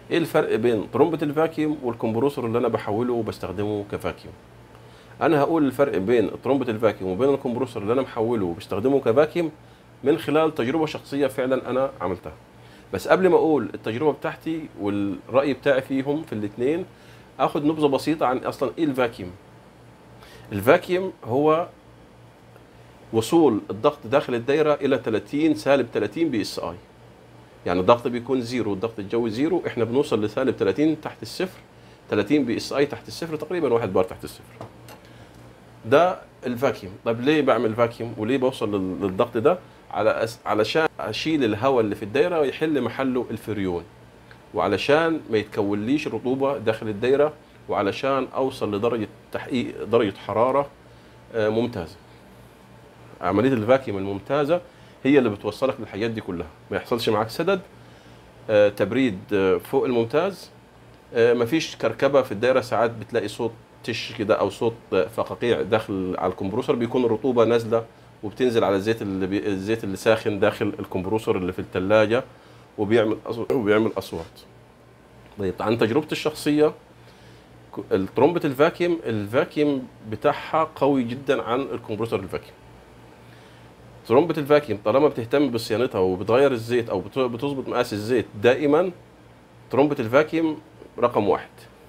ايه الفرق بين طرمبه الفاكيوم والكمبروسور اللي انا بحوله وبستخدمه كفاكيوم انا هقول الفرق بين طرمبه الفاكيوم وبين الكمبروسور اللي انا محوله وبستخدمه كفاكيوم من خلال تجربه شخصيه فعلا انا عملتها بس قبل ما اقول التجربه بتاعتي والراي بتاعي فيهم في الاثنين اخد نبذه بسيطه عن اصلا ايه الفاكيوم الفاكيوم هو وصول الضغط داخل الدايره الى 30 سالب 30 بي اس اي يعني الضغط بيكون زيرو الضغط الجوي زيرو احنا بنوصل لسالب 30 تحت الصفر 30 بي اس اي تحت الصفر تقريبا واحد بار تحت الصفر ده الفاكيوم طيب ليه بعمل فاكيوم وليه بوصل لل- للضغط ده على أس... علشان اشيل الهواء اللي في الدايره ويحل محله الفريون وعلشان ما يتكونليش رطوبه داخل الدايره وعلشان اوصل لدرجه تحقيق درجه حراره آه، ممتازه عمليه الفاكيوم الممتازه هي اللي بتوصلك للحاجات دي كلها ما يحصلش معاك سدد آه، تبريد آه، فوق الممتاز آه، مفيش كركبه في الدايره ساعات بتلاقي صوت تش كده او صوت آه، فقاقيع داخل على الكمبروسر بيكون الرطوبه نازله وبتنزل على الزيت اللي بي... الزيت اللي ساخن داخل الكمبروسر اللي في الثلاجه وبيعمل أصوات وبيعمل اصوات طيب عن تجربتي الشخصيه ك- ترمبة الفاكيوم الفاكيوم بتاعها قوي جدا عن الكمبروسر الفاكيوم ترمبة الفاكيوم طالما بتهتم بصيانتها وبتغير الزيت او بت- بتظبط مقاس الزيت دائما ترمبة الفاكيوم رقم واحد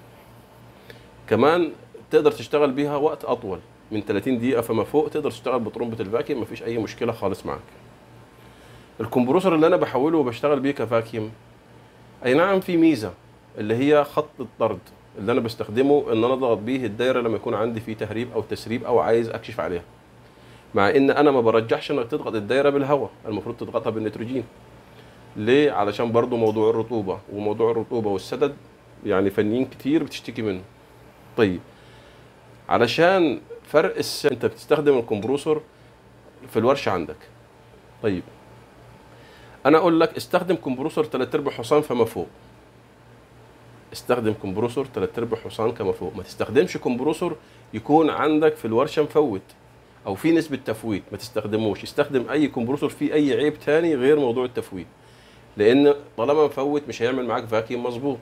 كمان تقدر تشتغل بيها وقت اطول من 30 دقيقة فما فوق تقدر تشتغل بترمبة الفاكيوم مفيش اي مشكلة خالص معاك الكمبروسر اللي انا بحوله وبشتغل بيه كفاكيوم اي نعم في ميزة اللي هي خط الطرد اللي انا بستخدمه ان انا اضغط بيه الدايره لما يكون عندي فيه تهريب او تسريب او عايز اكشف عليها مع ان انا ما برجحش انك تضغط الدايره بالهواء المفروض تضغطها بالنيتروجين ليه علشان برضو موضوع الرطوبه وموضوع الرطوبه والسدد يعني فنيين كتير بتشتكي منه طيب علشان فرق الس... انت بتستخدم الكمبروسور في الورشه عندك طيب انا اقول لك استخدم كمبروسور 3 ارباع حصان فما فوق استخدم كمبروسور 3 ارباع حصان كما فوق ما تستخدمش كمبروسور يكون عندك في الورشه مفوت او في نسبه تفويت ما تستخدموش استخدم اي كمبروسور فيه اي عيب تاني غير موضوع التفويت لان طالما مفوت مش هيعمل معاك فاكيوم مظبوط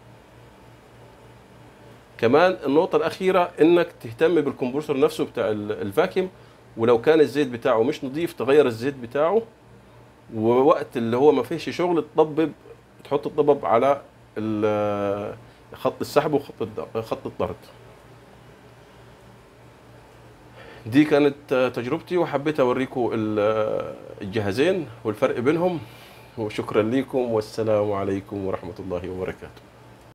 كمان النقطه الاخيره انك تهتم بالكمبروسور نفسه بتاع ال- الفاكيوم ولو كان الزيت بتاعه مش نظيف تغير الزيت بتاعه ووقت اللي هو ما فيش شغل تطبب تحط الطبب على ال- خط السحب وخط الد- خط الطرد دي كانت تجربتي وحبيت اوريكم ال- الجهازين والفرق بينهم وشكرا لكم والسلام عليكم ورحمه الله وبركاته